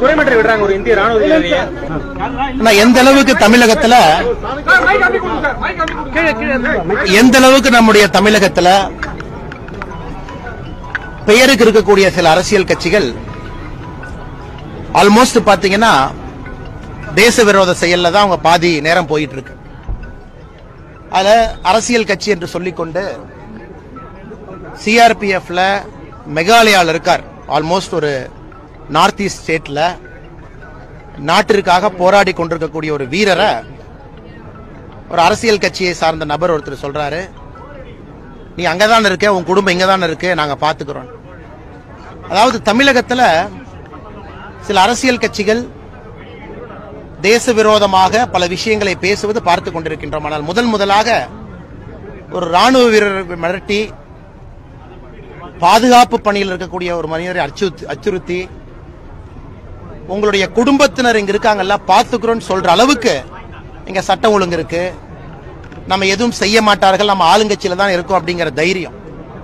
துறைமற்ற விடுறாங்க ஒரு இந்திய ராணுவ வீரரையே ஆனா எந்த அளவுக்கு தமிழகத்துல எந்த அளவுக்கு நம்முடைய தமிழகத்துல பெயருக்கு இருக்கக்கூடிய சில அரசியல் கட்சிகள் ஆல்மோஸ்ட் பாத்தீங்கன்னா தேச விரோத செயல்ல தான் அவங்க பாதி நேரம் போயிட்டு இருக்கு அதுல அரசியல் கட்சி என்று சொல்லிக்கொண்டு சிஆர்பிஎஃப்ல மெகாலயால இருக்கார் ஆல்மோஸ்ட் ஒரு நார்த் ஈஸ்ட் ஸ்டேட்ல நாட்டிற்காக போராடி கொண்டிருக்கக்கூடிய ஒரு வீரரை ஒரு அரசியல் கட்சியை சார்ந்த நபர் ஒருத்தர் சொல்றாரு நீ அங்கதான் இருக்க உன் குடும்பம் இங்கதான் இருக்கு நாங்க பாத்துக்கிறோம் அதாவது தமிழகத்துல சில அரசியல் கட்சிகள் தேச விரோதமாக பல விஷயங்களை பேசுவது பார்த்து கொண்டிருக்கின்றோம் ஆனால் முதல் முதலாக ஒரு ராணுவ வீரரை மிரட்டி பாதுகாப்பு பணியில் இருக்கக்கூடிய ஒரு மனிதரை அச்சுறுத்தி அச்சுறுத்தி உங்களுடைய குடும்பத்தினர் இங்க இருக்காங்கல்ல பாத்துக்கிறோம்னு சொல்ற அளவுக்கு இங்க சட்டம் ஒழுங்கு இருக்கு நம்ம எதுவும் செய்ய மாட்டார்கள் நம்ம ஆளுங்கட்சியில தான் இருக்கோம் அப்படிங்கிற தைரியம்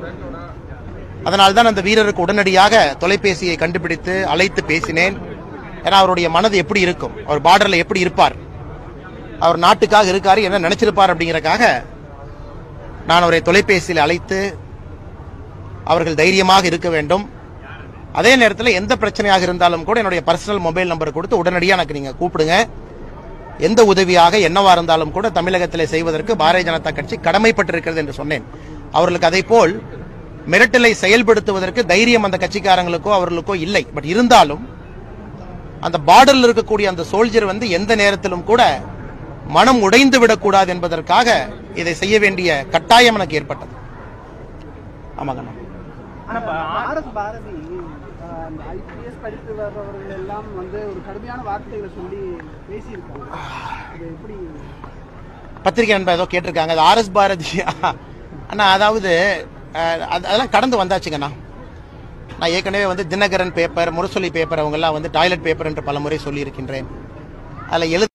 அதனால தான் அந்த வீரருக்கு உடனடியாக தொலைபேசியை கண்டுபிடித்து அழைத்து பேசினேன் ஏன்னா அவருடைய மனது எப்படி இருக்கும் அவர் பார்டர்ல எப்படி இருப்பார் அவர் நாட்டுக்காக இருக்காரு என்ன நினைச்சிருப்பார் அப்படிங்கறக்காக நான் அவரை தொலைபேசியில் அழைத்து அவர்கள் தைரியமாக இருக்க வேண்டும் அதே நேரத்தில் எந்த பிரச்சனையாக இருந்தாலும் கூட என்னுடைய பர்சனல் மொபைல் நம்பர் கொடுத்து உடனடியாக எனக்கு நீங்க கூப்பிடுங்க எந்த உதவியாக என்னவா இருந்தாலும் கூட தமிழகத்தில் செய்வதற்கு பாரதிய ஜனதா கட்சி கடமைப்பட்டிருக்கிறது என்று சொன்னேன் அவர்களுக்கு அதை போல் மிரட்டலை செயல்படுத்துவதற்கு தைரியம் அந்த கட்சிக்காரங்களுக்கோ அவர்களுக்கோ இல்லை பட் இருந்தாலும் அந்த பார்டர்ல இருக்கக்கூடிய அந்த சோல்ஜர் வந்து எந்த நேரத்திலும் கூட மனம் உடைந்து விடக்கூடாது என்பதற்காக இதை செய்ய வேண்டிய கட்டாயம் எனக்கு ஏற்பட்டது ஆமாங்கண்ணா ஆர் எஸ் பாரதி ஐபிஎஸ் படித்து வர்றவர்கள் எல்லாம் வந்து ஒரு கடுமையான வார்த்தைகளை சொல்லி பேசியிருக்காங்க அது எப்படி பத்திரிகை நண்பர் ஏதோ கேட்டிருக்காங்க அது ஆர்எஸ் பாரதி அண்ணா அதாவது அஹ், அது- அதெல்லாம் கடந்து வந்தாச்சுங்கண்ணா நான் ஏற்கனவே வந்து தினகரன் பேப்பர் முரசொலி பேப்பர் அவங்க எல்லாம் வந்து டாய்லெட் பேப்பர் என்று பல முறை சொல்லியிருக்கின்றேன் அதில் எழுத